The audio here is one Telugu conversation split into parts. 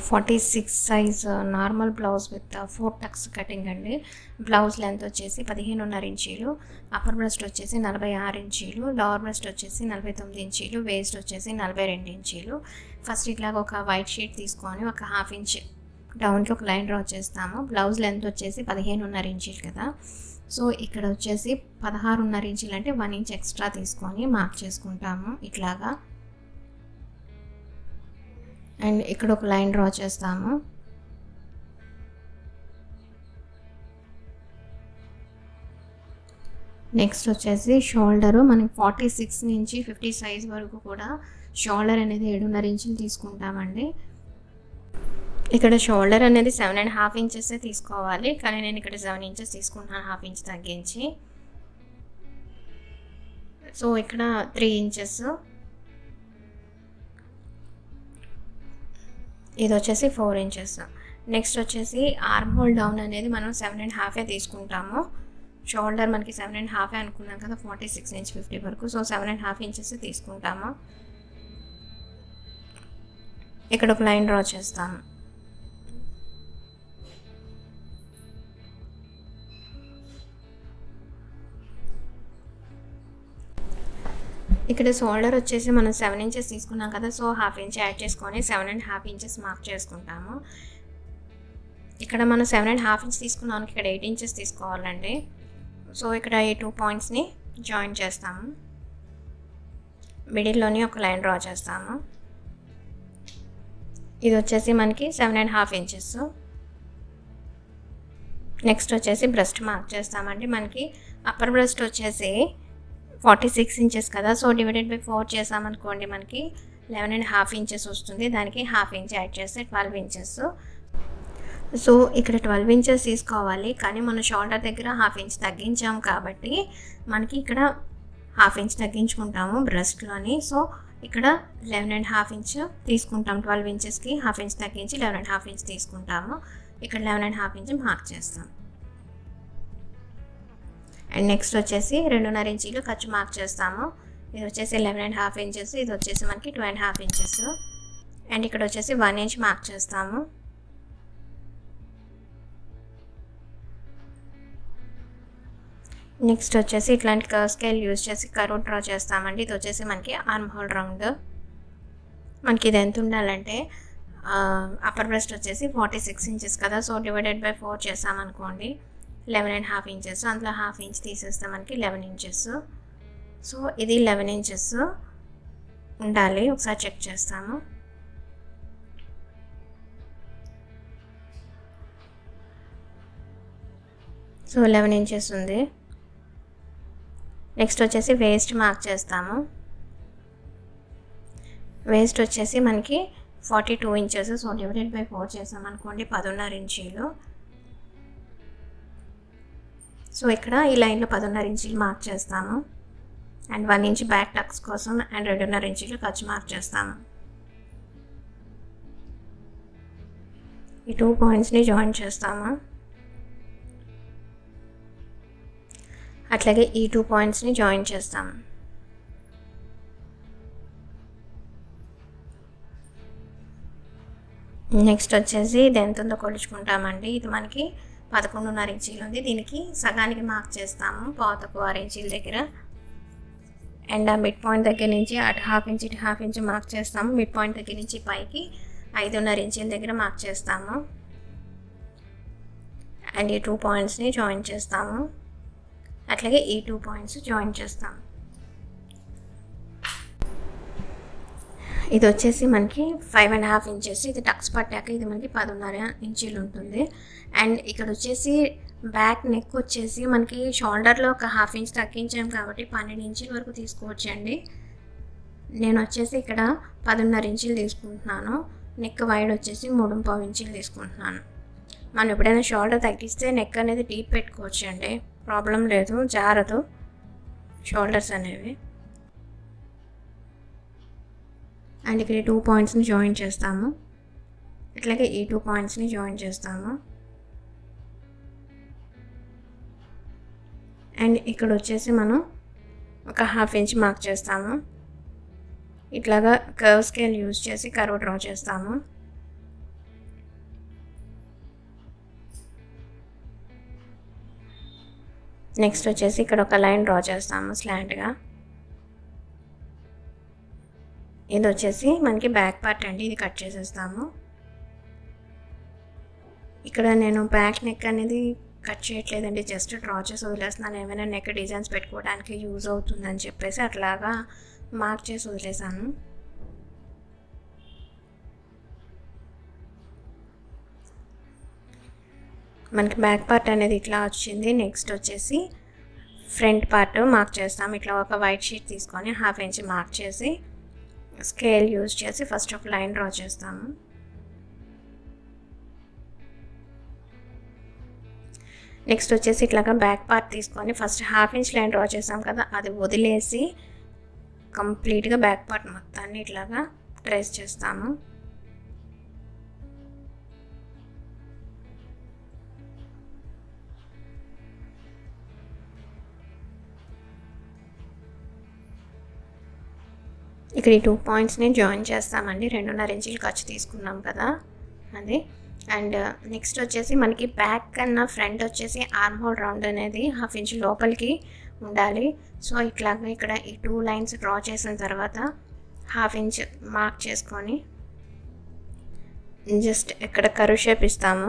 forty six size normal blouse with four tucks cutting అండి బ్లౌజ్ లెంత్ వచ్చేసి పదిహేనున్నర ఇంచీలు అప్పర్ బ్రెస్ట్ వచ్చేసి నలభై ఆరు ఇంచీలు లోవర్ బ్రెస్ట్ వచ్చేసి నలభై తొమ్మిది ఇంచీలు వేస్ట్ వచ్చేసి నలభై రెండు ఇంచీలు ఫస్ట్ ఇట్లాగ ఒక వైట్ షీట్ తీసుకొని ఒక హాఫ్ ఇంచ్ డౌన్కి ఒక లైన్ డ్రా చేస్తాము బ్లౌజ్ లెంత్ వచ్చేసి పదిహేనున్నర ఇంచీలు కదా సో ఇక్కడ వచ్చేసి పదహారున్నర ఇంచీలు అంటే వన్ ఇంచ్ ఎక్స్ట్రా తీసుకొని మార్క్ చేసుకుంటాము ఇట్లాగా అండ్ ఇక్కడ ఒక లైన్ డ్రా చేస్తాము నెక్స్ట్ వచ్చేసి షోల్డరు మనకి ఫార్టీ సిక్స్ నుంచి ఫిఫ్టీ సైజ్ వరకు కూడా షోల్డర్ అనేది ఏడున్నర ఇంచులు తీసుకుంటామండి ఇక్కడ షోల్డర్ అనేది సెవెన్ అండ్ హాఫ్ ఇంచెస్ తీసుకోవాలి కానీ నేను ఇక్కడ సెవెన్ ఇంచెస్ తీసుకుంటున్నాను హాఫ్ ఇంచ్ తగ్గించి సో ఇక్కడ త్రీ ఇంచెస్ ఇది వచ్చేసి ఫోర్ ఇంచెస్ నెక్స్ట్ వచ్చేసి ఆర్మ్ హోల్ డౌన్ అనేది మనం సెవెన్ అండ్ హాఫే తీసుకుంటాము షోల్డర్ మనకి సెవెన్ అండ్ హాఫే అనుకున్నాం కదా ఫార్టీ సిక్స్ ఇంచ్ ఫిఫ్టీ వరకు so seven and half inches తీసుకుంటాము ఇక్కడ ఒక లైన్ డ్రా చేస్తాము ఇక్కడ షోల్డర్ వచ్చేసి మనం సెవెన్ ఇంచెస్ తీసుకున్నాం కదా సో హాఫ్ ఇంచ్ యాడ్ చేసుకొని seven and half inches mark చేసుకుంటాము ఇక్కడ మనం సెవెన్ అండ్ హాఫ్ ఇంచ్ తీసుకున్నాం ఇక్కడ ఎయిట్ ఇంచెస్ తీసుకోవాలండి సో ఇక్కడ ఈ టూ పాయింట్స్ని జాయిన్ చేస్తాము మిడిల్లోని ఒక లైన్ డ్రా చేస్తాము ఇది వచ్చేసి మనకి seven and half inches next వచ్చేసి బ్రెస్ట్ మార్క్ చేస్తామండి మనకి అప్పర్ బ్రెస్ట్ వచ్చేసి ఫార్టీ సిక్స్ ఇంచెస్ కదా సో డివైడెడ్ బై ఫోర్ చేసామనుకోండి మనకి లెవెన్ అండ్ హాఫ్ ఇంచెస్ వస్తుంది దానికి హాఫ్ ఇంచ్ యాడ్ చేస్తే ట్వెల్వ్ ఇంచెస్ సో ఇక్కడ ట్వెల్వ్ ఇంచెస్ తీసుకోవాలి కానీ మన షోల్డర్ దగ్గర హాఫ్ ఇంచ్ తగ్గించాం కాబట్టి మనకి ఇక్కడ హాఫ్ ఇంచ్ తగ్గించుకుంటాము బ్రెస్ట్లోని సో ఇక్కడ లెవెన్ అండ్ హాఫ్ ఇంచ్ తీసుకుంటాం ట్వెల్వ్ ఇంచెస్కి హాఫ్ ఇంచ్ తగ్గించి లెవెన్ అండ్ హాఫ్ ఇంచ్ తీసుకుంటాము ఇక్కడ eleven and half inch mark చేస్తాం అండ్ నెక్స్ట్ వచ్చేసి రెండున్నర ఇంచీలు ఖర్చు మార్క్ చేస్తాము ఇది వచ్చేసి లెవెన్ అండ్ హాఫ్ ఇంచెస్ ఇది వచ్చేసి మనకి two and half inches and ఇక్కడ వచ్చేసి వన్ ఇంచ్ మార్క్ చేస్తాము నెక్స్ట్ వచ్చేసి ఇట్లాంటి కర్వ్ స్కేల్ యూజ్ చేసి కర్వ్ డ్రా చేస్తామండి ఇది వచ్చేసి మనకి ఆర్మ్ హోల్ రౌండ్ మనకి ఇది ఎంత ఉండాలంటే అప్పర్ బ్రెస్ట్ వచ్చేసి ఫార్టీ సిక్స్ ఇంచెస్ కదా సో డివైడెడ్ బై ఫోర్ చేసామనుకోండి లెవెన్ అండ్ హాఫ్ ఇంచెస్ అందులో హాఫ్ ఇంచ్ తీసేస్తే మనకి లెవెన్ ఇంచెస్ సో ఇది లెవెన్ ఇంచెస్ ఉండాలి ఒకసారి చెక్ చేస్తాము సో లెవెన్ ఇంచెస్ ఉంది నెక్స్ట్ వచ్చేసి వేస్ట్ మార్క్ చేస్తాము వేస్ట్ వచ్చేసి మనకి forty two inches so divided by four చేసామనుకోండి పదున్నర ఇంచీలు సో ఇక్కడ ఈ లైన్లో పదున్నర ఇంచీలు మార్క్ చేస్తాము and one inch back tucks కోసం అండ్ రెండున్నర ఇంచీలు ఖర్చు మార్క్ చేస్తాము ఈ టూ పాయింట్స్ని జాయిన్ చేస్తాము అట్లాగే ఈ టూ పాయింట్స్ని జాయిన్ చేస్తాము నెక్స్ట్ వచ్చేసి ఇది ఎంత ఉందో కొలుచుకుంటామండి ఇది మనకి పదకొండున్నర ఇంచీలు ఉంది దీనికి సగానికి మార్క్ చేస్తాము పావు తక్కువ ఆరు ఇంచీల దగ్గర అండ్ ఆ మిడ్ పాయింట్ దగ్గర నుంచి అటు హాఫ్ ఇంచ్ ఇటు హాఫ్ ఇంచ్ మార్క్ చేస్తాము మిడ్ పాయింట్ దగ్గర నుంచి పైకి ఐదున్నర ఇంచీల దగ్గర మార్క్ చేస్తాము అండ్ ఈ టూ పాయింట్స్ని జాయిన్ చేస్తాము అట్లాగే ఈ టూ పాయింట్స్ జాయిన్ చేస్తాము ఇది వచ్చేసి మనకి ఫైవ్ అండ్ హాఫ్ ఇంచెస్ ఇది టక్స్ పట్టాక ఇది మనకి పదున్నర ఇంచీలు ఉంటుంది అండ్ ఇక్కడ వచ్చేసి బ్యాక్ నెక్ వచ్చేసి మనకి షోల్డర్లో ఒక హాఫ్ ఇంచ్ తగ్గించాం కాబట్టి పన్నెండు ఇంచుల వరకు తీసుకోవచ్చండి నేను వచ్చేసి ఇక్కడ పదున్నర ఇంచులు తీసుకుంటున్నాను నెక్ వైడ్ వచ్చేసి మూడు పావు ఇంచులు తీసుకుంటున్నాను మనం ఎప్పుడైనా షోల్డర్ తగ్గిస్తే నెక్ అనేది డీప్ పెట్టుకోవచ్చు అండి ప్రాబ్లం లేదు జారదు షోల్డర్స్ అనేవి అండ్ ఇక్కడ టూ పాయింట్స్ని జాయిన్ చేస్తాము అట్లాగే ఈ టూ పాయింట్స్ని జాయిన్ చేస్తాము అండ్ ఇక్కడ వచ్చేసి మనం ఒక హాఫ్ ఇంచ్ మార్క్ చేస్తాము ఇట్లాగా కర్వ్ స్కేల్ యూజ్ చేసి కర్వ్ డ్రా చేస్తాము నెక్స్ట్ వచ్చేసి ఇక్కడ ఒక లైన్ డ్రా చేస్తాము స్లాంట్గా ఇది వచ్చేసి మనకి బ్యాక్ పార్ట్ అండి ఇది కట్ చేసేస్తాము ఇక్కడ నేను బ్యాక్ నెక్ అనేది కట్ చేయట్లేదండి జస్ట్ డ్రా చేసి వదిలేస్తున్నాను ఏమైనా నెక్ డిజైన్స్ పెట్టుకోవడానికి యూజ్ అవుతుందని చెప్పేసి అట్లాగా మార్క్ చేసి వదిలేసాను మనకి బ్యాక్ పార్ట్ అనేది ఇట్లా వచ్చింది నెక్స్ట్ వచ్చేసి ఫ్రంట్ పార్ట్ మార్క్ చేస్తాం ఇట్లా ఒక వైట్ షీట్ తీసుకొని హాఫ్ ఇంచ్ మార్క్ చేసి స్కేల్ యూజ్ చేసి ఫస్ట్ ఒక లైన్ డ్రా చేస్తాము నెక్స్ట్ వచ్చేసి ఇట్లాగా బ్యాక్ పార్ట్ తీసుకొని first half inch line draw చేసాం కదా అది వదిలేసి కంప్లీట్గా బ్యాక్ పార్ట్ మొత్తాన్ని ఇట్లాగా ట్రేస్ చేస్తాము ఇక్కడ ఈ టూ పాయింట్స్ని జాయిన్ చేస్తామండి రెండున్నర ఇంచులు ఖర్చు తీసుకున్నాం కదా అది అండ్ నెక్స్ట్ వచ్చేసి మనకి బ్యాక్ కన్నా ఫ్రంట్ వచ్చేసి ఆర్మ్ హోల్ రౌండ్ అనేది హాఫ్ ఇంచ్ లోపలికి ఉండాలి సో ఇట్లాగా ఇక్కడ ఈ టూ లైన్స్ డ్రా చేసిన తర్వాత హాఫ్ ఇంచ్ మార్క్ చేసుకొని జస్ట్ ఇక్కడ కరువు షేప్ ఇస్తాము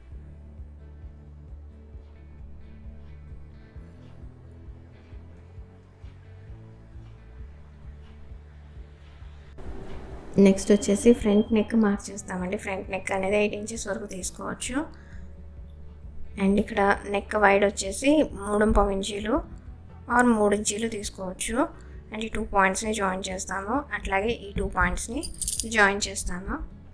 నెక్స్ట్ వచ్చేసి ఫ్రంట్ నెక్ మార్క్ చేస్తామండి ఫ్రంట్ నెక్ అనేది ఎయిట్ ఇంచెస్ వరకు తీసుకోవచ్చు అండ్ ఇక్కడ నెక్ వైడ్ వచ్చేసి మూడు పావు ఇంచీలు ఆర్ మూడు ఇంచీలు తీసుకోవచ్చు అండ్ ఈ టూ పాయింట్స్ని జాయిన్ చేస్తాము అట్లాగే ఈ టూ పాయింట్స్ని జాయిన్ చేస్తాము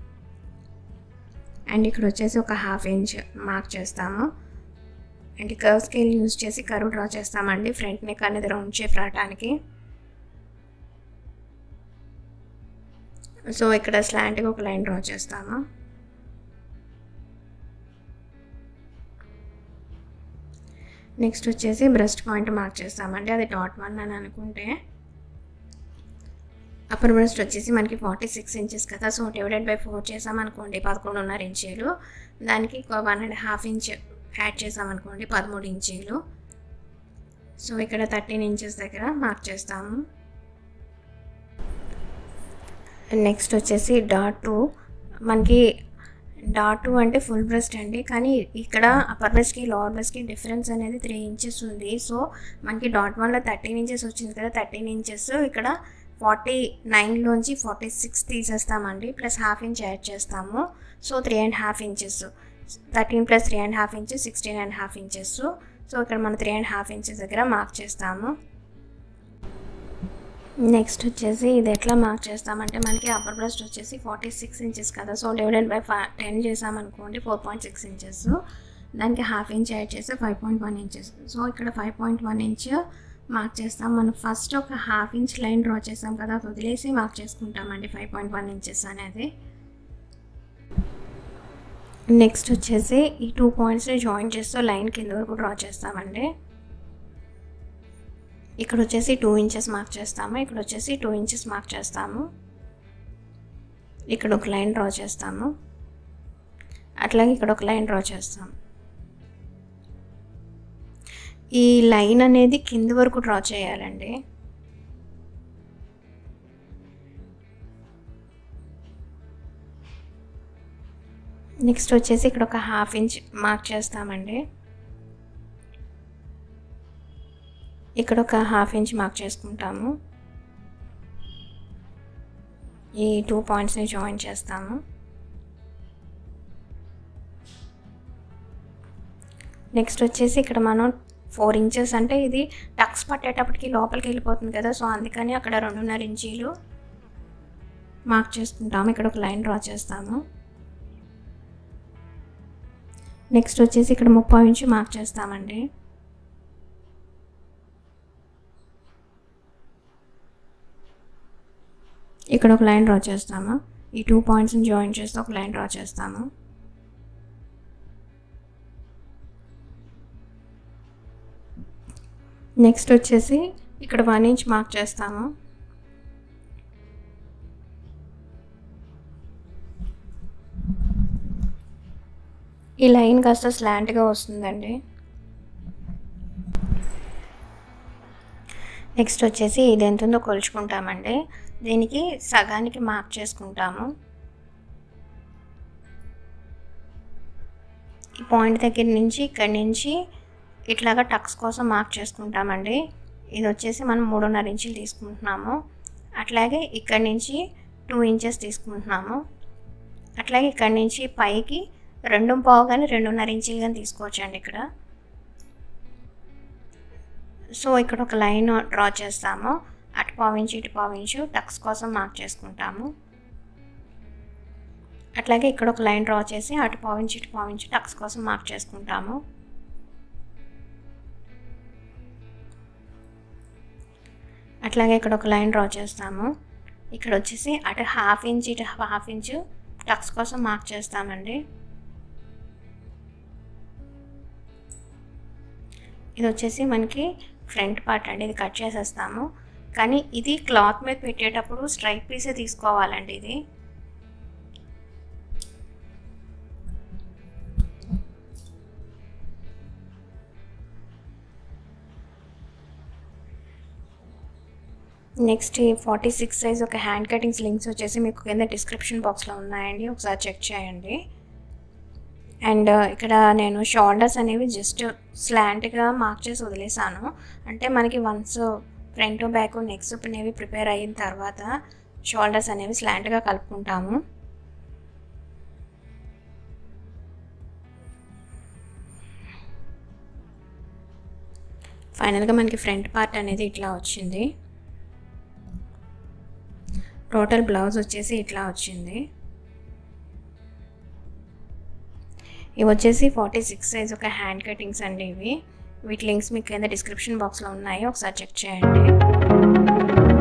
అండ్ ఇక్కడ వచ్చేసి ఒక హాఫ్ ఇంచ్ మార్క్ చేస్తాము అండ్ కర్వ్ స్కేల్ యూజ్ చేసి కరువు డ్రా చేస్తామండి ఫ్రంట్ నెక్ అనేది రౌండ్ షేప్ రావడానికి సో ఇక్కడ స్లాంట్గా ఒక లైన్ డ్రా చేస్తాము నెక్స్ట్ వచ్చేసి బ్రెస్ట్ పాయింట్ మార్క్ చేస్తామండి అది డాట్ వన్ అని అనుకుంటే అప్పర్ బ్రెస్ట్ వచ్చేసి మనకి ఫార్టీ సిక్స్ ఇంచెస్ కదా సో డివైడెడ్ బై ఫోర్ చేసామనుకోండి పదకొండున్నర ఇంచీలు దానికి one and half inch add చేసామనుకోండి పదమూడు ఇంచీలు సో ఇక్కడ థర్టీన్ ఇంచెస్ దగ్గర మార్క్ చేస్తాము నెక్స్ట్ వచ్చేసి డాట్ టూ మనకి డాట్ టూ అంటే ఫుల్ బ్రెస్ట్ అండి కానీ ఇక్కడ అప్పర్ బ్రెస్ట్కి లోవర్ బ్రెస్ట్కి డిఫరెన్స్ అనేది త్రీ ఇంచెస్ ఉంది సో మనకి డాట్ వన్లో థర్టీన్ ఇంచెస్ వచ్చింది కదా థర్టీన్ ఇంచెస్ ఇక్కడ ఫార్టీ నైన్లోంచి ఫార్టీ సిక్స్ తీసేస్తామండి ప్లస్ హాఫ్ ఇంచ్ యాడ్ చేస్తాము so three and half inches thirteen plus three and half inches sixteen and half inches so ఇక్కడ మనం త్రీ అండ్ హాఫ్ ఇంచెస్ దగ్గర మార్క్ చేస్తాము నెక్స్ట్ వచ్చేసి ఇది ఎట్లా మార్క్ చేస్తామంటే మనకి అప్పర్ బ్రెస్ట్ వచ్చేసి ఫార్టీ సిక్స్ ఇంచెస్ కదా so divided by five ten చేసామనుకోండి ఫోర్ పాయింట్ సిక్స్ ఇంచెస్ దానికి హాఫ్ ఇంచ్ యాడ్ చేస్తే five point one inches so ఇక్కడ five point one inch mark చేస్తాం మనం ఫస్ట్ ఒక హాఫ్ ఇంచ్ లైన్ డ్రా చేస్తాం కదా అది వదిలేసి మార్క్ చేసుకుంటామండి ఫైవ్ పాయింట్ వన్ ఇంచెస్ అనేది నెక్స్ట్ వచ్చేసి ఈ టూ పాయింట్స్ని జాయిన్ చేస్తూ లైన్ కింద వరకు డ్రా చేస్తామండి ఇక్కడ వచ్చేసి టూ ఇంచెస్ మార్క్ చేస్తాము ఇక్కడ వచ్చేసి టూ ఇంచెస్ మార్క్ చేస్తాము ఇక్కడ ఒక లైన్ డ్రా చేస్తాము అట్లాగే ఇక్కడ ఒక లైన్ డ్రా చేస్తాము ఈ లైన్ అనేది కింద వరకు డ్రా చేయాలండి నెక్స్ట్ వచ్చేసి ఇక్కడ ఒక హాఫ్ ఇంచ్ మార్క్ చేస్తామండి ఇక్కడ ఒక హాఫ్ ఇంచ్ మార్క్ చేసుకుంటాము ఈ టూ పాయింట్స్ని జాయిన్ చేస్తాము నెక్స్ట్ వచ్చేసి ఇక్కడ మనం ఫోర్ ఇంచెస్ అంటే ఇది టక్స్ పట్టేటప్పటికి లోపలికి వెళ్ళిపోతుంది కదా సో అందుకని అక్కడ రెండున్నర ఇంచీలు మార్క్ చేసుకుంటాము ఇక్కడ ఒక లైన్ డ్రా చేస్తాము నెక్స్ట్ వచ్చేసి ఇక్కడ ముప్పై ఇంచు మార్క్ చేస్తామండి ఇక్కడ ఒక లైన్ డ్రా చేస్తాము ఈ టూ పాయింట్స్ని జాయిన్ చేస్తే ఒక లైన్ డ్రా చేస్తాము నెక్స్ట్ వచ్చేసి ఇక్కడ వన్ ఇంచ్ మార్క్ చేస్తాము ఈ లైన్ కాస్త స్లాంట్గా వస్తుందండి నెక్స్ట్ వచ్చేసి ఇది ఎంత ఉందో కొలుచుకుంటామండి దీనికి సగానికి మార్క్ చేసుకుంటాము ఈ పాయింట్ దగ్గర నుంచి ఇక్కడి నుంచి ఇట్లాగా టక్స్ కోసం మార్క్ చేసుకుంటామండి ఇది వచ్చేసి మనం మూడున్నర ఇంచులు తీసుకుంటున్నాము అట్లాగే ఇక్కడి నుంచి టూ ఇంచెస్ తీసుకుంటున్నాము అట్లాగే ఇక్కడి నుంచి పైకి రెండు పావు కానీ రెండున్నర ఇంచులు కానీ తీసుకోవచ్చండి ఇక్కడ సో ఇక్కడ ఒక లైన్ డ్రా చేస్తాము అటు పావించు ఇటు పావించు టక్స్ కోసం మార్క్ చేసుకుంటాము అట్లాగే ఇక్కడ ఒక లైన్ డ్రా చేసి అటు పావించి ఇటు పావించి టక్స్ కోసం మార్క్ చేసుకుంటాము అట్లాగే ఇక్కడ ఒక లైన్ డ్రా చేస్తాము ఇక్కడ వచ్చేసి అటు హాఫ్ ఇంచ్ ఇటు హాఫ్ ఇంచు టక్స్ కోసం మార్క్ చేస్తామండి ఇది వచ్చేసి మనకి ఫ్రంట్ పార్ట్ అండి ఇది కట్ చేసేస్తాము కానీ ఇది క్లాత్ మీద పెట్టేటప్పుడు స్ట్రైట్ పీసే తీసుకోవాలండి ఇది నెక్స్ట్ ఫార్టీ సిక్స్ సైజ్ ఒక హ్యాండ్ కటింగ్స్ లింక్స్ వచ్చేసి మీకు కింద డిస్క్రిప్షన్ బాక్స్లో ఉన్నాయండి ఒకసారి చెక్ చేయండి అండ్ ఇక్కడ నేను షోల్డర్స్ అనేవి జస్ట్ స్లాంట్గా మార్క్ చేసి వదిలేసాను అంటే మనకి వన్స్ ఫ్రంట్ బ్యాక్ నెక్స్ అనేవి ప్రిపేర్ అయిన తర్వాత షోల్డర్స్ అనేవి స్లాంట్గా కలుపుకుంటాము ఫైనల్గా మనకి ఫ్రంట్ పార్ట్ అనేది ఇట్లా వచ్చింది టోటల్ బ్లౌజ్ వచ్చేసి ఇట్లా వచ్చింది ఇవి వచ్చేసి ఫార్టీ సిక్స్ సైజ్ ఒక హ్యాండ్ కటింగ్స్ అండి ఇవి వీటి లింక్స్ మీకు కింద డిస్క్రిప్షన్ బాక్స్లో ఉన్నాయి ఒకసారి చెక్ చేయండి